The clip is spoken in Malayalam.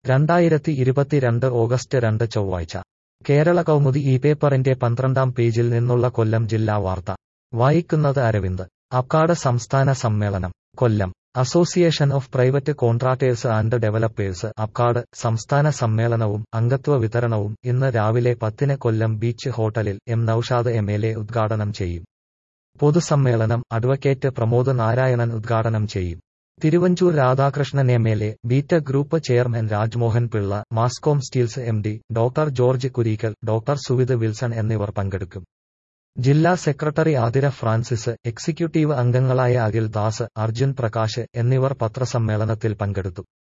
രണ്ടായിരത്തി ഇരുപത്തിരണ്ട് ഓഗസ്റ്റ് രണ്ട് ചൊവ്വാഴ്ച കേരള കൗമുദി ഈ പേപ്പറിന്റെ പന്ത്രണ്ടാം പേജിൽ നിന്നുള്ള കൊല്ലം ജില്ലാ വാർത്ത വായിക്കുന്നത് അരവിന്ദ് അപ്കാട് സംസ്ഥാന സമ്മേളനം Kollam association of private contractors and developers APCAD സംസ്ഥാന സമ്മേളനവും അംഗത്വ വിതരണവും ഇന്ന് രാവിലെ പത്തിന് കൊല്ലം ബീച്ച് ഹോട്ടലിൽ M Noushad M L A ഉദ്ഘാടനം ചെയ്യും പൊതുസമ്മേളനം അഡ്വക്കേറ്റ് പ്രമോദ് നാരായണൻ ഉദ്ഘാടനം ചെയ്യും Thiruvanchoor Radhakrishnan M L A Beta group chairman Rajmohan Pillai Mascom Steels M D doctor George Kureekkal doctor Suvith Wilson എന്നിവർ പങ്കെടുക്കും ജില്ലാ സെക്രട്ടറി ആതിര ഫ്രാൻസിസ് എക്സിക്യൂട്ടീവ് അംഗങ്ങളായ അഖിൽ ദാസ് അർജുൻ പ്രകാശ് എന്നിവർ പത്രസമ്മേളനത്തിൽ പങ്കെടുത്തു